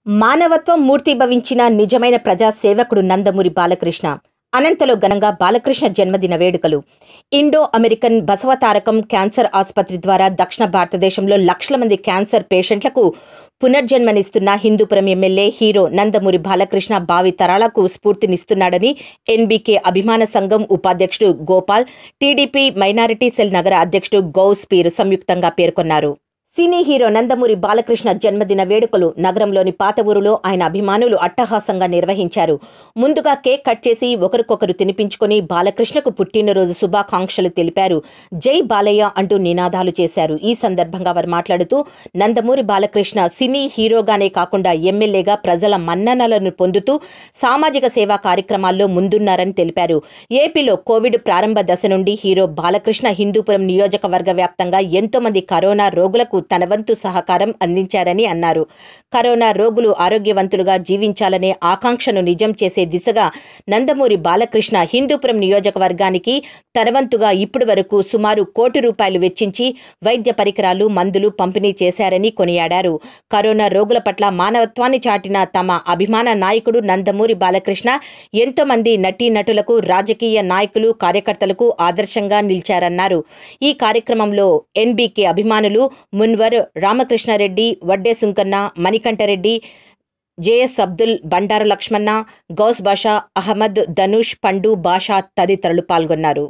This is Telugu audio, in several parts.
మానవత్వం మూర్తీభవించిన నిజమైన ప్రజా సేవకుడు నందమూరి బాలకృష్ణ అనంతలో ఘనంగా బాలకృష్ణ జన్మదిన వేడుకలు ఇండో అమెరికన్ బసవతారకం క్యాన్సర్ ఆసుపత్రి ద్వారా దక్షిణ భారతదేశంలో లక్షల మంది క్యాన్సర్ పేషెంట్లకు పునర్జన్మనిస్తున్న హిందూపురం ఎమ్మెల్యే హీరో నందమూరి బాలకృష్ణ భావి తరాలకు స్ఫూర్తినిస్తున్నాడని ఎన్బీకే అభిమాన సంఘం ఉపాధ్యక్షుడు గోపాల్ టీడీపీ మైనారిటీ సెల్ నగర అధ్యక్షుడు గౌస్ పీర్ సంయుక్తంగా పేర్కొన్నారు సినీ హీరో నందమూరి బాలకృష్ణ జన్మదిన వేడుకలు నగరంలోని పాత ఊరులో ఆయన అభిమానులు అట్టహాసంగా నిర్వహించారు ముందుగా కేక్ కట్ చేసి ఒకరికొకరు తినిపించుకొని బాలకృష్ణకు పుట్టినరోజు శుభాకాంక్షలు తెలిపారు జై బాలయ్య అంటూ నినాదాలు చేశారు ఈ సందర్భంగా వారు మాట్లాడుతూ నందమూరి బాలకృష్ణ సినీ హీరోగానే కాకుండా ఎమ్మెల్యేగా ప్రజల మన్ననలను పొందుతూ సామాజిక సేవా కార్యక్రమాల్లో ముందున్నారని తెలిపారు ఏపీలో కోవిడ్ ప్రారంభ దశ నుండి హీరో బాలకృష్ణ హిందూపురం నియోజకవర్గ వ్యాప్తంగా ఎంతో మంది కరోనా రోగులకు తన వంతు సహకారం అందించారని అన్నారు కరోనా రోగులు ఆరోగ్యవంతులుగా జీవించాలనే ఆకాంక్షను నిజం చేసే దిశగా నందమూరి బాలకృష్ణ హిందూపురం నియోజకవర్గానికి తన వంతుగా ఇప్పటి వరకు సుమారు కోటి రూపాయలు వెచ్చించి వైద్య పరికరాలు మందులు పంపిణీ చేశారని కొనియాడారు కరోనా రోగుల పట్ల మానవత్వాన్ని చాటిన తమ అభిమాన నాయకుడు నందమూరి బాలకృష్ణ ఎంతో మంది నటీనటులకు రాజకీయ నాయకులు కార్యకర్తలకు ఆదర్శంగా నిలిచారన్నారు ఈ కార్యక్రమంలో ఎన్బీకే అభిమానులు మున్వర్ రామకృష్ణారెడ్డి వడ్డే సుంకన్న మణికంఠరెడ్డి జేఎస్ అబ్దుల్ బండారు లక్ష్మణ గౌస్ బాషా అహ్మద్ ధనుష్ పండు బాషా తదితరులు పాల్గొన్నారు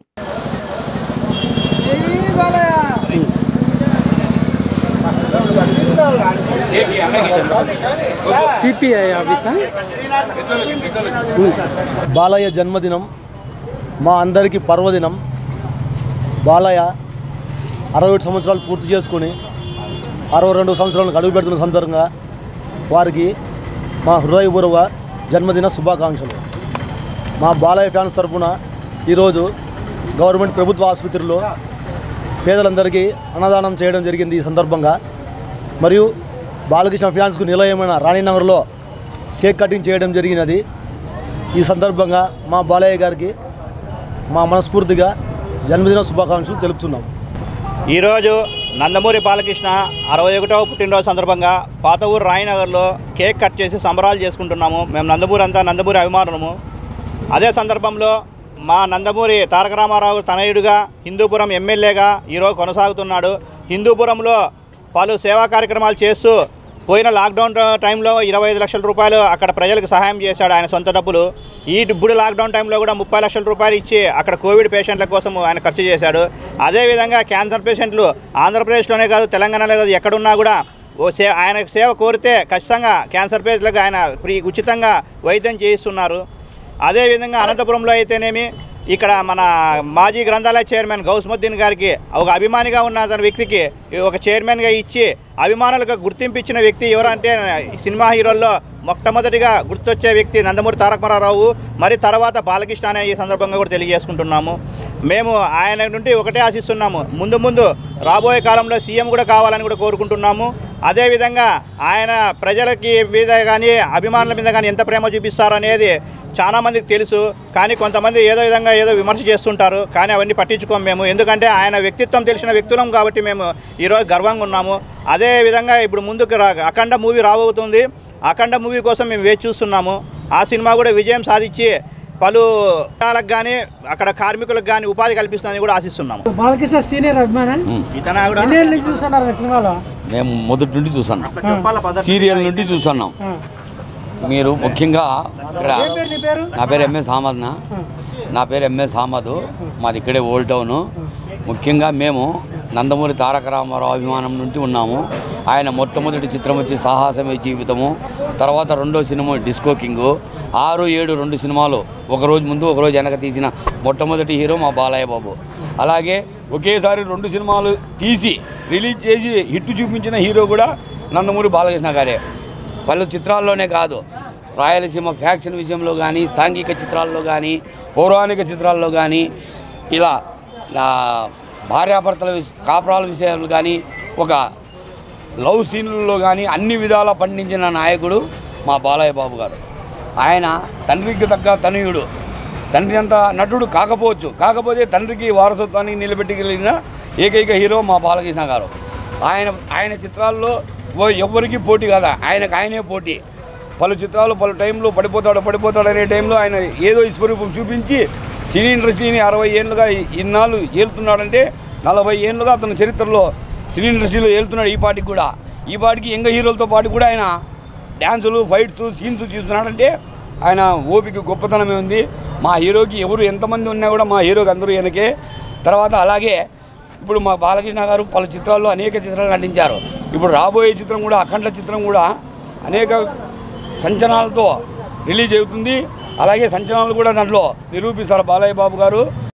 సిపిఐ ఆఫీసా బాలయ్య జన్మదినం మా అందరికీ పర్వదినం బాలయ్య అరవై ఏడు సంవత్సరాలు పూర్తి చేసుకొని అరవై రెండు సంవత్సరాలకు అడుగు పెడుతున్న సందర్భంగా వారికి మా హృదయపూర్వక జన్మదిన శుభాకాంక్షలు మా బాలయ్య ఫ్యాన్స్ తరఫున ఈరోజు గవర్నమెంట్ ప్రభుత్వ ఆసుపత్రిలో పేదలందరికీ అన్నదానం చేయడం జరిగింది ఈ సందర్భంగా మరియు బాలకృష్ణ ఫ్యాన్స్కు నిలయమైన రాణీనగర్లో కేక్ కటింగ్ చేయడం జరిగినది ఈ సందర్భంగా మా బాలయ్య గారికి మా మనస్ఫూర్తిగా జన్మదిన శుభాకాంక్షలు తెలుపుతున్నాం ఈరోజు నందమూరి బాలకృష్ణ అరవై ఒకటవ పుట్టినరోజు సందర్భంగా పాత ఊరు రాయనగర్లో కేక్ కట్ చేసి సంబరాలు చేసుకుంటున్నాము మేము నందమూరి అంతా నందమూరి అభిమానులము అదే సందర్భంలో మా నందమూరి తారక రామారావు తనయుడిగా హిందూపురం ఎమ్మెల్యేగా ఈరోజు కొనసాగుతున్నాడు హిందూపురంలో పలు సేవా కార్యక్రమాలు చేస్తూ పోయిన లాక్డౌన్ టైంలో ఇరవై ఐదు లక్షల రూపాయలు అక్కడ ప్రజలకు సహాయం చేశాడు ఆయన సొంత డబ్బులు ఈ ఇప్పుడు లాక్డౌన్ టైంలో కూడా ముప్పై లక్షల రూపాయలు ఇచ్చి అక్కడ కోవిడ్ పేషెంట్ల కోసం ఆయన ఖర్చు చేశాడు అదేవిధంగా క్యాన్సర్ పేషెంట్లు ఆంధ్రప్రదేశ్లోనే కాదు తెలంగాణలో కాదు ఎక్కడున్నా కూడా ఓ సే ఆయన సేవ కోరితే ఖచ్చితంగా క్యాన్సర్ పేషెంట్లకు ఆయన ఫ్రీ ఉచితంగా వైద్యం చేయిస్తున్నారు అదేవిధంగా అనంతపురంలో అయితేనేమి ఇక్కడ మన మాజీ గ్రంథాలయ చైర్మన్ గౌస్ముద్దీన్ గారికి ఒక అభిమానిగా ఉన్న అతని వ్యక్తికి ఒక చైర్మన్గా ఇచ్చి అభిమానులకు గుర్తింపు ఇచ్చిన వ్యక్తి ఎవరంటే సినిమా హీరోల్లో మొట్టమొదటిగా గుర్తొచ్చే వ్యక్తి నందమూరి తారక రామారావు మరి తర్వాత బాలకృష్ణ అనే ఈ సందర్భంగా కూడా తెలియజేసుకుంటున్నాము మేము ఆయన నుండి ఒకటే ఆశిస్తున్నాము ముందు ముందు రాబోయే కాలంలో సీఎం కూడా కావాలని కూడా కోరుకుంటున్నాము అదేవిధంగా ఆయన ప్రజలకి మీద కానీ అభిమానుల మీద కానీ ఎంత ప్రేమ చూపిస్తారు అనేది చాలా మందికి తెలుసు కానీ కొంతమంది ఏదో విధంగా ఏదో విమర్శ చేస్తుంటారు కానీ అవన్నీ పట్టించుకోం మేము ఎందుకంటే ఆయన వ్యక్తిత్వం తెలిసిన వ్యక్తులం కాబట్టి మేము ఈరోజు గర్వంగా ఉన్నాము అదే విధంగా ఇప్పుడు ముందుకు రా అఖండ మూవీ రాబోతుంది అఖండ మూవీ కోసం మేము వేచి చూస్తున్నాము ఆ సినిమా కూడా విజయం సాధించి పలు కులాలకు కానీ అక్కడ కార్మికులకు కానీ ఉపాధి కల్పిస్తుందని కూడా ఆశిస్తున్నాము బాలకృష్ణ సీనియర్ అభిమాన ఇతను కూడా ఎన్నేళ్ళ నుంచి చూస్తున్నారు మీరు సినిమాలో మేము మొదటి నుండి చూస్తున్నాం చెప్పాల పద్ధతి సీరియల్ నుండి చూస్తున్నాం ఆ. మీరు ముఖ్యంగా ఇక్కడ ఏం పేరు నీ పేరు నా పేరు ఎంఎస్ అహ్మద్నా నా పేరు ఎంఎస్ అహ్మద్ మాది ఇక్కడే ఓల్డ్ టౌన్ ముఖ్యంగా మేము నందమూరి తారక రామారావు అభిమానం నుండి ఉన్నాము ఆయన మొట్టమొదటి చిత్రం వచ్చి సాహసమే జీవితము తర్వాత రెండో సినిమా డిస్కో కింగ్ ఆరు ఏడు రెండు సినిమాలు ఒకరోజు ముందు ఒకరోజు వెనక తీసిన మొట్టమొదటి హీరో మా బాలయ్య బాబు అలాగే ఒకేసారి రెండు సినిమాలు తీసి రిలీజ్ చేసి హిట్ చూపించిన హీరో కూడా నందమూరి బాలకృష్ణ గారే పలు చిత్రాల్లోనే కాదు రాయలసీమ ఫ్యాక్షన్ విషయంలో కానీ సాంఘిక చిత్రాల్లో కానీ పౌరాణిక చిత్రాల్లో కానీ ఇలా ఆ, భార్యాభర్తల విష- కాపురాల విషయాలు కానీ ఒక లవ్ సీన్లలో కానీ అన్ని విధాలా పండించిన నాయకుడు మా బాలయ్య బాబు గారు ఆయన తండ్రికి తగ్గ తనయుడు తండ్రి అంత నటుడు కాకపోవచ్చు కాకపోతే తండ్రికి వారసత్వాన్ని నిలబెట్టగలిగిన ఏకైక హీరో మా బాలకృష్ణ గారు ఆయన ఆయన చిత్రాల్లో ఓ ఎవ్వరికి పోటీ కదా ఆయనకు ఆయనే పోటీ పలు చిత్రాలు పలు టైంలో పడిపోతాడు పడిపోతాడు అనే టైంలో ఆయన ఏదో విశ్వరూపం చూపించి సినీ ఇండస్ట్రీని అరవై ఏళ్ళుగా ఈ- ఇన్నాళ్ళు ఏలుతున్నాడంటే నలభై ఏళ్ళుగా అతని చరిత్రలో సినీ ఇండస్ట్రీలో ఏలుతున్నాడు ఈ పాటికి కూడా ఈ పాటికి యంగ హీరోలతో పాటు కూడా ఆయన డ్యాన్సులు ఫైట్స్ సీన్స్ చూస్తున్నాడంటే ఆయన ఓపిక గొప్పతనమే ఉంది మా హీరోకి ఎవరు ఎంతమంది ఉన్నా కూడా మా హీరోకి అందరూ ఈయనకే తర్వాత అలాగే ఇప్పుడు మా బాలకృష్ణ గారు పలు చిత్రాల్లో అనేక చిత్రాలు నటించారు ఇప్పుడు రాబోయే చిత్రం కూడా అఖండ చిత్రం కూడా అనేక సంచలనాలతో రిలీజ్ అవుతుంది అలాగే సంచలనాలు కూడా దాంట్లో నిరూపిస్తారు బాలయ్య బాబు గారు